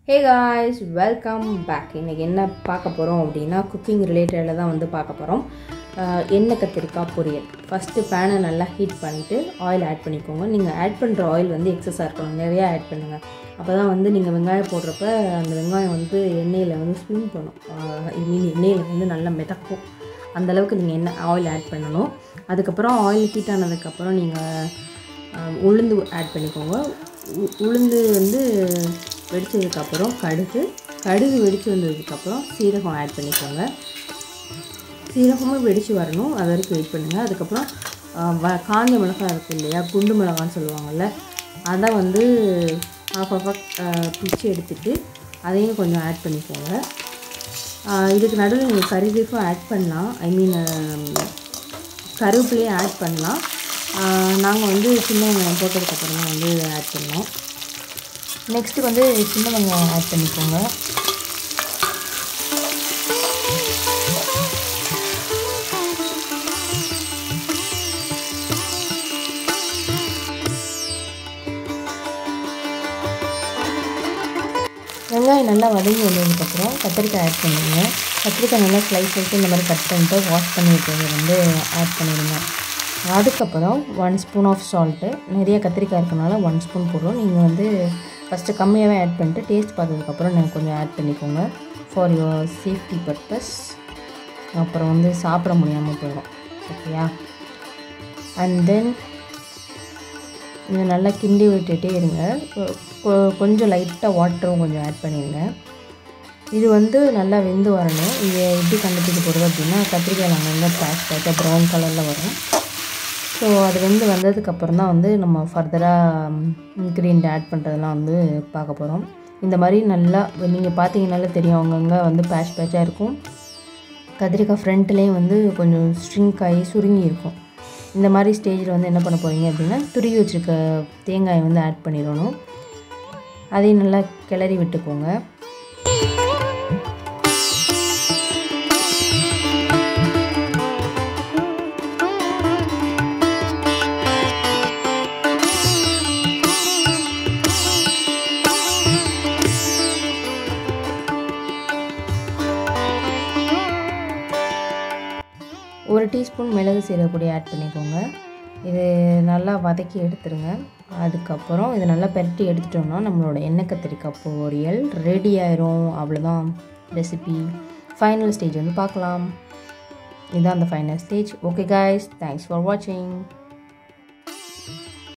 hey guys welcome back இன்றைக்கி என்ன பார்க்க போகிறோம் அப்படின்னா குக்கிங் ரிலேட்டடில் தான் வந்து பார்க்க போகிறோம் எண்ணெய் கத்திரிக்காய் பொரியல் ஃபஸ்ட்டு பேனை நல்லா ஹீட் பண்ணிவிட்டு ஆயில் ஆட் பண்ணிக்கோங்க நீங்கள் ஆட் பண்ணுற ஆயில் வந்து எக்ஸஸாக இருக்கணும் நிறையா ஆட் பண்ணுங்கள் அப்போ தான் வந்து நீங்கள் வெங்காயம் போடுறப்ப அந்த வெங்காயம் வந்து எண்ணெயில் வந்து ஸ்விம் பண்ணும் ஐ மீன் எண்ணெயில் வந்து நல்லா மிதக்கும் அந்தளவுக்கு நீங்கள் எண்ணெய் ஆயில் ஆட் பண்ணணும் அதுக்கப்புறம் ஆயில் ஹீட் ஆனதுக்கப்புறம் நீங்கள் அஹ் உளுந்து ஆட் பண்ணிக்கோங்க உ- உளுந்து வந்து வெடிச்சதுக்கப்புறம் கடுகு கடுகு வெடித்து வந்ததுக்கப்புறம் சீரகம் ஆட் பண்ணிக்கோங்க சீரகமும் வெடித்து வரணும் அது வரைக்கும் வெயிட் பண்ணுங்கள் அதுக்கப்புறம் அஹ், வ காஞ்ச மிளகாய் இருக்குது இல்லையா குண்டு மிளகான்னு சொல்லுவாங்கள்ல அதை வந்து ஆஃப் ஆஃபாக பிச்சு எடுத்துட்டு அதையும் கொஞ்சம் ஆட் பண்ணிக்கோங்க அஹ், இதுக்கு நடுவில் நீங்கள் கறி லீஃபும் ஆட் பண்ணலாம் ஐ மீன் கருவேப்பிலையும் ஆட் பண்ணலாம் நாங்கள் வந்து சின்ன வெங்காயம் போட்டதுக்கப்புறம் தான் வந்து ஆட் பண்ணோம் நெக்ஸ்ட்டு வந்து சின்ன வெங்காயம் ஆட் பண்ணிக்கோங்க வெங்காயம் நல்லா வதங்கி வந்ததுக்கப்புறம் கத்திரிக்காய் ஆட் பண்ணுங்க கத்திரிக்காய் நல்லா ஸ்லைஸ் வச்சு இந்த மாதிரி கட் பண்ணிட்டு வாஷ் பண்ணி விட்டது வந்து ஆட் பண்ணிடுங்க அதுக்கப்புறம் ஒன் ஸ்பூன் ஆஃப் சால்ட்டு நிறைய கத்திரிக்காய் இருக்கனால ஒன் ஸ்பூன் போடுறோம் நீங்கள் வந்து ஃபஸ்ட்டு கம்மியாகவே ஆட் பண்ணிட்டு டேஸ்ட் பார்த்ததுக்கப்புறம் நீங்கள் கொஞ்சம் ஆட் பண்ணிக்கோங்க ஃபார் யுவர் சேஃப்டி பர்பஸ் அப்புறம் வந்து சாப்பிட முடியாமல் போயிடும் ஓகேயா அண்ட் தென் இது நல்லா கிண்டி விட்டுட்டே இருங்க கொ- கொ- கொஞ்சம் லைட்டாக வாட்டரும் கொஞ்சம் ஆட் பண்ணிடுங்க இது வந்து நல்லா வெந்து வரணும் இது எப்படி கண்டுபிடிக்க போகிறது அப்படின்னா கத்திரிக்காய் அங்கங்கே பேட்ச் பேட்சாக ப்ரௌன் கலரில் வரும் ஸோ அது வெந்து வந்ததுக்கப்புறம் தான் வந்து நம்ம ஃபர்தராக இன்க்ரீடியன்ட் ஆட் பண்ணுறதெல்லாம் வந்து பார்க்க போகிறோம் இந்த மாதிரி நல்லா நீங்கள் பார்த்தீங்கனாலே தெரியும் அவங்கவுங்க வந்து பேட்ச் பேட்சாக இருக்கும் கத்திரிக்காய் ஃப்ரண்ட்லேயும் வந்து கொஞ்சம் ஸ்ட்ரிங்க் ஆகி சுருங்கி இருக்கும் இந்த மாதிரி ஸ்டேஜில் வந்து என்ன பண்ண போகிறீங்க அப்படின்னா துருவி வச்சுருக்க தேங்காயை வந்து ஆட் பண்ணிடணும் அதையும் நல்லா கிளறி விட்டுக்கோங்க ஒரு டீஸ்பூன் மிளகு சீரகப்பொடி ஆட் பண்ணிக்கோங்க இது நல்லா வதக்கி எடுத்துருங்க அதுக்கப்புறம் இது நல்லா பெரட்டி எடுத்துட்டோம்னா நம்மளோட எண்ணெய் கத்திரிக்காய் பொரியல் ரெடி ஆயிரும் அவ்வளோதான் ரெசிபி ஃபைனல் ஸ்டேஜ் வந்து பார்க்கலாம் இதுதான் அந்த final stage okay guys thanks for வாட்சிங்